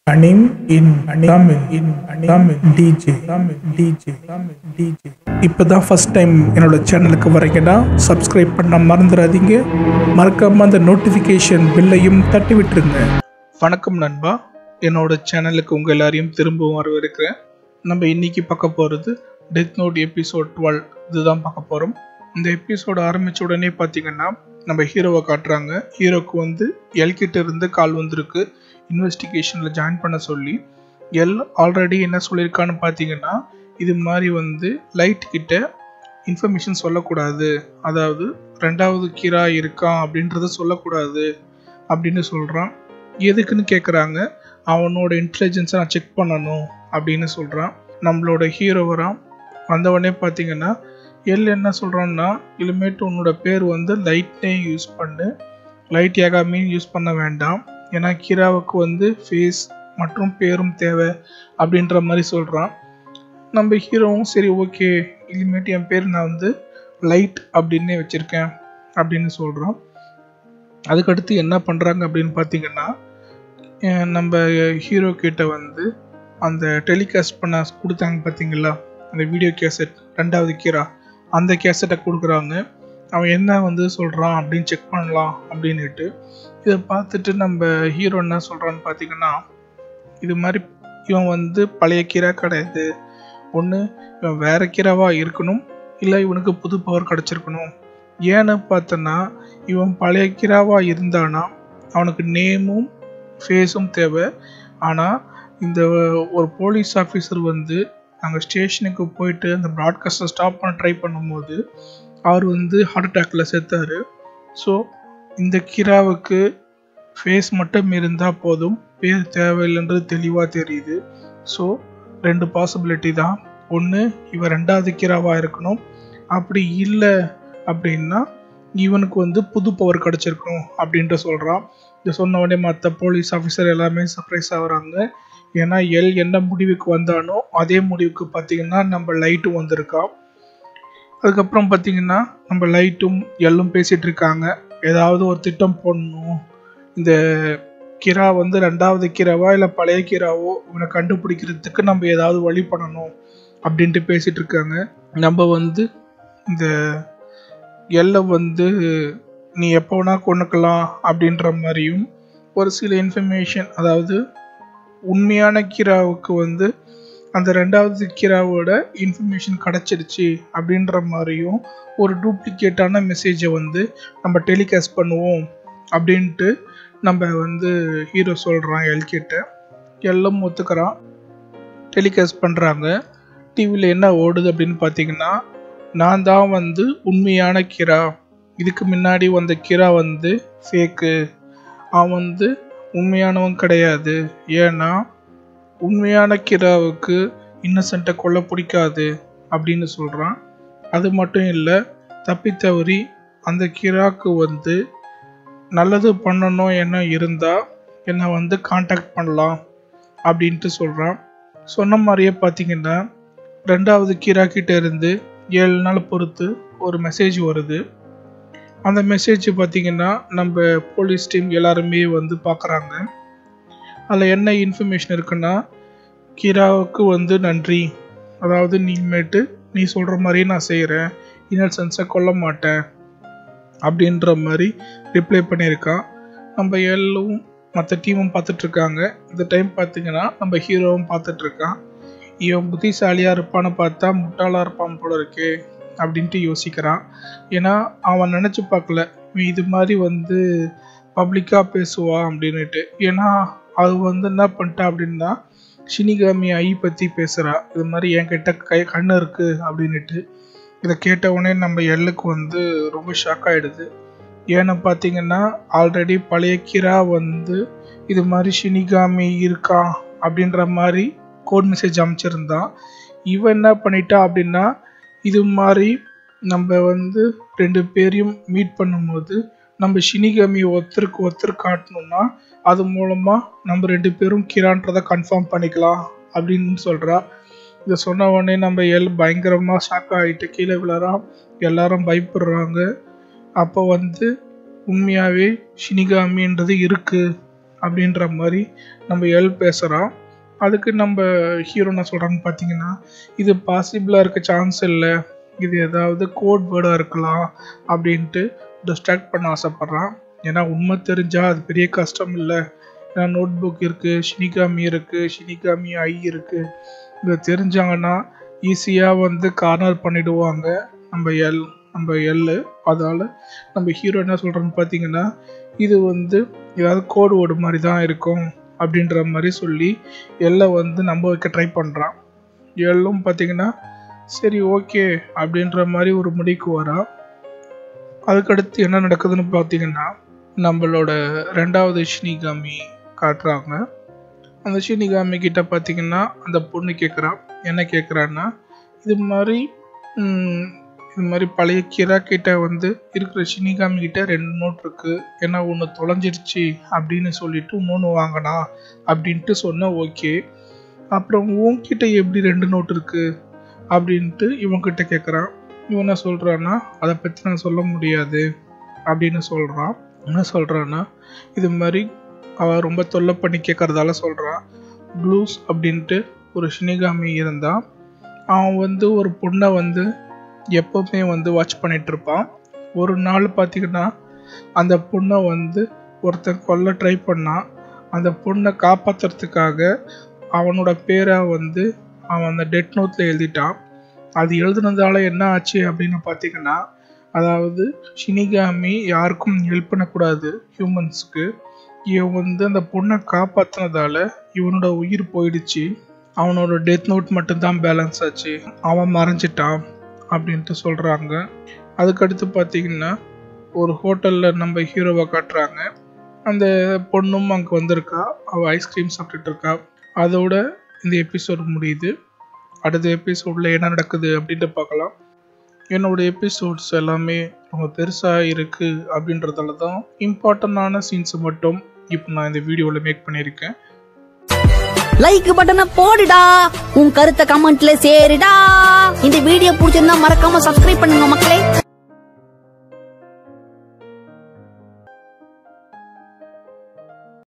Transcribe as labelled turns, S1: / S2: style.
S1: Anim in Tamil in Tamil DJ Tamil DJ Tamil DJ இப்போதான் first time என்னோட சேனலுக்கு வரீங்கன்னா சப்ஸ்கிரைப் பண்ண மறந்துடாதீங்க மறக்காம அந்த நோட்டிஃபிகேஷன் பில்லையும் தட்டி விட்டுருங்க வணக்கம் நண்பா என்னோட சேனலுக்கு உங்கள் எல்லாரையும் திரும்பவும் வரவேற்கிறேன் நம்ம இன்னைக்கு பார்க்க போகிறது டெத் நோட் எபிசோட் டுவெல் இதுதான் பார்க்க போகிறோம் இந்த எபிசோட் ஆரம்பித்த உடனே பார்த்தீங்கன்னா நம்ம ஹீரோவை காட்டுறாங்க ஹீரோக்கு வந்து எல் கிட்ட இருந்து கால் வந்திருக்கு இன்வெஸ்டிகேஷனில் ஜாயின் பண்ண சொல்லி எல் ஆல்ரெடி என்ன சொல்லியிருக்கான்னு பார்த்தீங்கன்னா இது மாதிரி வந்து லைட் கிட்ட இன்ஃபர்மேஷன் சொல்லக்கூடாது அதாவது ரெண்டாவது கீரா இருக்கான் அப்படின்றத சொல்லக்கூடாது அப்படின்னு சொல்கிறான் எதுக்குன்னு கேட்குறாங்க அவனோட இன்டெலிஜென்ஸை நான் செக் பண்ணணும் அப்படின்னு சொல்கிறான் நம்மளோட ஹீரோவராம் வந்தவொடனே பார்த்தீங்கன்னா எல் என்ன சொல்கிறான்னா இனிமேட்டு உன்னோட பேர் வந்து லைட்னே யூஸ் பண்ணு லைட் யாகாமையும் யூஸ் பண்ண வேண்டாம் ஏன்னா கீராவுக்கு வந்து ஃபேஸ் மற்றும் பேரும் தேவை அப்படின்ற மாதிரி சொல்கிறான் நம்ம ஹீரோவும் சரி ஓகே இனிமேட்டு என் பேர் நான் வந்து லைட் அப்படின்னே வச்சுருக்கேன் அப்படின்னு சொல்கிறோம் அதுக்கடுத்து என்ன பண்ணுறாங்க அப்படின்னு பார்த்தீங்கன்னா அஹ் நம்ம ஹீரோ கிட்ட வந்து அந்த டெலிகாஸ்ட் பண்ண கொடுத்தாங்க பார்த்தீங்களா அந்த வீடியோ கேசட் ரெண்டாவது கீரா அந்த கேசட்டை கொடுக்குறாங்க அவன் என்ன வந்து சொல்கிறான் அப்படின்னு செக் பண்ணலாம் அப்படின்னுட்டு இதை பார்த்துட்டு நம்ம ஹீரோ என்ன சொல்கிறான்னு பார்த்தீங்கன்னா இது மாதிரி இவன் வந்து பழைய கீரா கிடையாது ஒன்று இவன் வேற கீராவாக இருக்கணும் இல்லை இவனுக்கு புது பவர் கிடச்சிருக்கணும் ஏன்னு பார்த்தோன்னா இவன் பழைய கீராவாக இருந்தானா அவனுக்கு நேமும் ஃபேஸும் தேவை ஆனால் இந்த ஒரு போலீஸ் ஆஃபீஸர் வந்து நாங்கள் ஸ்டேஷனுக்கு போயிட்டு அந்த ப்ராட்காஸ்ட்டை ஸ்டாப் பண்ண ட்ரை பண்ணும்போது அவர் வந்து ஹார்ட் அட்டாக்ல செத்தாரு ஸோ இந்த கிராவுக்கு ஃபேஸ் மட்டும் இருந்தால் போதும் பேர் தேவையில்லைன்றது தெளிவாக தெரியுது ஸோ ரெண்டு பாசிபிலிட்டி தான் ஒன்று இவன் ரெண்டாவது கிராவாக இருக்கணும் அப்படி இல்லை அப்படின்னா இவனுக்கு வந்து புது பவர் கிடச்சிருக்கணும் அப்படின்ட்டு சொல்கிறான் இதை சொன்ன உடனே மற்ற போலீஸ் ஆஃபீஸர் எல்லாமே சர்ப்ரைஸ் ஆகுறாங்க ஏன்னா எல் என்ன முடிவுக்கு வந்தானோ அதே முடிவுக்கு பார்த்தீங்கன்னா நம்ம லைட்டும் வந்திருக்கான் அதுக்கப்புறம் பார்த்தீங்கன்னா நம்ம லைட்டும் எல்லும் பேசிகிட்டு இருக்காங்க ஏதாவது ஒரு திட்டம் போடணும் இந்த கிரா வந்து ரெண்டாவது கிராவா இல்லை பழைய கிராவோ இவனை கண்டுபிடிக்கிறதுக்கு நம்ம ஏதாவது வழி பண்ணணும் அப்படின்ட்டு பேசிகிட்டு இருக்காங்க நம்ம வந்து இந்த எல்லை வந்து நீ எப்போ வேணா கொண்டுக்கலாம் அப்படின்ற மாதிரியும் ஒரு சில இன்ஃபர்மேஷன் அதாவது உண்மையான கீராவுக்கு வந்து அந்த ரெண்டாவது கீராவோட இன்ஃபர்மேஷன் கிடச்சிருச்சு அப்படின்ற மாதிரியும் ஒரு டூப்ளிகேட்டான மெசேஜை வந்து நம்ம டெலிகாஸ்ட் பண்ணுவோம் அப்படின்ட்டு நம்ம வந்து ஹீரோ சொல்கிறான் எல்கிட்ட எல்லாம் ஒத்துக்கிறான் டெலிகாஸ்ட் பண்ணுறாங்க டிவியில் என்ன ஓடுது அப்படின்னு பார்த்தீங்கன்னா நான் தான் வந்து உண்மையான கிரா இதுக்கு முன்னாடி வந்த கிரா வந்து ஃபேக்கு அவன் வந்து உண்மையானவன் கிடையாது ஏன்னா உண்மையான கிராவுக்கு இன்னசென்ட்டை கொல்ல பிடிக்காது அப்படின்னு சொல்கிறான் அது மட்டும் இல்லை தப்பி தவறி அந்த கிராக்கு வந்து நல்லது பண்ணணும் என்ன இருந்தால் என்னை வந்து காண்டாக்ட் பண்ணலாம் அப்படின்ட்டு சொல்கிறான் சொன்ன மாதிரியே பார்த்தீங்கன்னா ரெண்டாவது கிரா கிட்ட இருந்து ஏழு நாள் பொறுத்து ஒரு மெசேஜ் வருது அந்த மெசேஜ் பார்த்தீங்கன்னா நம்ம போலீஸ் டீம் எல்லாருமே வந்து பார்க்குறாங்க அதில் என்ன இன்ஃபர்மேஷன் இருக்குன்னா கீராவுக்கு வந்து நன்றி அதாவது நீமேட்டு நீ சொல்கிற மாதிரியே நான் செய்கிறேன் இன்னசென்ஸை கொல்ல மாட்டேன் அப்படின்ற மாதிரி ரிப்ளை பண்ணியிருக்கான் நம்ம எல்லாம் மற்ற டீமும் பார்த்துட்ருக்காங்க இந்த டைம் பார்த்தீங்கன்னா நம்ம ஹீரோவும் பார்த்துட்ருக்கான் இவன் புத்திசாலியாக இருப்பான்னு பார்த்தா முட்டாளாக இருப்பான் போல இருக்கே அப்படின்ட்டு யோசிக்கிறான் ஏன்னா அவன் நினச்சி பார்க்கல இவன் இது மாதிரி வந்து பப்ளிக்காக பேசுவான் அப்படின்னுட்டு ஏன்னா அது வந்து என்ன பண்ணிட்டா அப்படின்னா ஷினிகாமி ஐ பற்றி பேசுகிறா இது மாதிரி என்கிட்ட கை கண்ணு இருக்குது அப்படின்னுட்டு இதை கேட்ட உடனே நம்ம எல்லுக்கு வந்து ரொம்ப ஷாக் ஆகிடுது ஏன்னு பார்த்தீங்கன்னா ஆல்ரெடி பழைய கிரா வந்து இது மாதிரி ஷினிகாமி இருக்கான் அப்படின்ற மாதிரி கோட் மெசேஜ் அமைச்சிருந்தான் இவன் என்ன பண்ணிட்டா அப்படின்னா இது மாதிரி நம்ம வந்து ரெண்டு பேரையும் மீட் பண்ணும்போது நம்ம ஷினிகாமி ஒருத்தருக்கு ஒருத்தர் காட்டணும்னா அது மூலமாக நம்ம ரெண்டு பேரும் கிரான்றதை கன்ஃபார்ம் பண்ணிக்கலாம் அப்படின்னு சொல்கிறா இதை சொன்ன உடனே நம்ம எல் பயங்கரமாக ஷாக் ஆகிட்டு கீழே விழறான் எல்லாரும் பயப்படுறாங்க அப்போ வந்து உண்மையாகவே ஷினிகாமின்றது இருக்குது அப்படின்ற மாதிரி நம்ம எல் பேசுகிறான் அதுக்கு நம்ம ஹீரோ என்ன சொல்கிறான்னு பார்த்தீங்கன்னா இது பாசிபிளாக இருக்க சான்ஸ் இல்லை இது ஏதாவது கோட் வேர்டாக இருக்கலாம் அப்படின்ட்டு டிஸ்ட்ராக்ட் பண்ண ஆசைப்பட்றான் ஏன்னா உண்மை தெரிஞ்சால் அது பெரிய கஷ்டம் இல்லை ஏன்னா நோட் புக் இருக்குது ஷினிகாமி இருக்குது ஷினிகாமி ஐ இருக்குது இதை தெரிஞ்சாங்கன்னா ஈஸியாக வந்து கார்னர் பண்ணிடுவாங்க நம்ம எல் நம்ம எல்லு அதால் நம்ம ஹீரோ என்ன சொல்கிறோன்னு பார்த்தீங்கன்னா இது வந்து ஏதாவது கோடு ஓடு மாதிரி தான் இருக்கும் அப்படின்ற மாதிரி சொல்லி எல்லை வந்து நம்ப வைக்க ட்ரை பண்ணுறான் எல்லும் பார்த்தீங்கன்னா சரி ஓகே அப்படின்ற மாதிரி ஒரு முடிவுக்கு வரா அதுக்கடுத்து என்ன நடக்குதுன்னு பார்த்தீங்கன்னா நம்மளோட ரெண்டாவது ஷினிகாமி காட்டுறாங்க அந்த ஷினிகாமி கிட்ட பார்த்தீங்கன்னா அந்த பொண்ணு கேட்குறா என்ன கேட்குறான்னா இது மாதிரி ம், இது மாதிரி பழைய கிரா கிட்ட வந்து இருக்கிற ஷினிகாமி கிட்ட ரெண்டு நோட் இருக்கு ஏன்னா ஒன்று தொலைஞ்சிருச்சு அப்படின்னு சொல்லிட்டு இன்னொன்று வாங்கினா அப்படின்ட்டு சொன்ன ஓகே அப்புறம் உன்கிட்ட எப்படி ரெண்டு நோட் இருக்கு அப்படின்ட்டு இவன்கிட்ட கேட்குறான் இவன் என்ன சொல்கிறான்னா அதை பற்றி நான் சொல்ல முடியாது அப்படின்னு சொல்கிறான் என்ன சொல்கிறான்னா இது மாதிரி அவள் ரொம்ப தொல்லை பண்ணி கேட்குறதால சொல்கிறான் ப்ளூஸ் அப்படின்ட்டு ஒரு ஷினிகாமி இருந்தான் அவன் வந்து ஒரு பொண்ணை வந்து எப்போவுமே வந்து வாட்ச் பண்ணிட்டு இருப்பான் ஒரு நாள் பார்த்தீங்கன்னா அந்த பொண்ணை வந்து ஒருத்தன் கொல்ல ட்ரை பண்ணான் அந்த பொண்ணை காப்பாற்றுறதுக்காக அவனோட பேரை வந்து அவன் அந்த டெட் நோட்டில் எழுதிட்டான் அது எழுதுனதால என்ன ஆச்சு அப்படின்னு பார்த்தீங்கன்னா அதாவது ஷினிகாமி யாருக்கும் ஹெல்ப் பண்ணக்கூடாது ஹியூமன்ஸுக்கு இவன் வந்து அந்த பொண்ணை காப்பாற்றினதால இவனோட உயிர் போயிடுச்சு அவனோட டெத் நோட் மட்டும்தான் பேலன்ஸ் ஆச்சு அவன் மறைஞ்சிட்டான் அப்படின்ட்டு சொல்கிறாங்க அதுக்கடுத்து பார்த்தீங்கன்னா ஒரு ஹோட்டலில் நம்ம ஹீரோவை காட்டுறாங்க அந்த பொண்ணும் அங்கே வந்திருக்கா அவள் ஐஸ்கிரீம் சாப்பிட்டுட்டு இருக்கா அதோட இந்த எபிசோட் முடியுது அடுத்த எபிசோடில் என்ன நடக்குது அப்படின்ட்டு பார்க்கலாம் என்னோட எபிசோட்ஸ் எல்லாமே ரொம்ப பெருசாக இருக்குது அப்படின்றதால தான் இம்பார்ட்டண்டான சீன்ஸை மட்டும் இப்போ நான் இந்த வீடியோவில் மேக் பண்ணியிருக்கேன்
S2: லைக் பட்டனை போடுடா உன் கருத்தை கமெண்ட்ல சேருடா இந்த வீடியோ பிடிச்சிருந்தா மறக்காம சப்ஸ்கிரைப் பண்ணுங்க மக்களே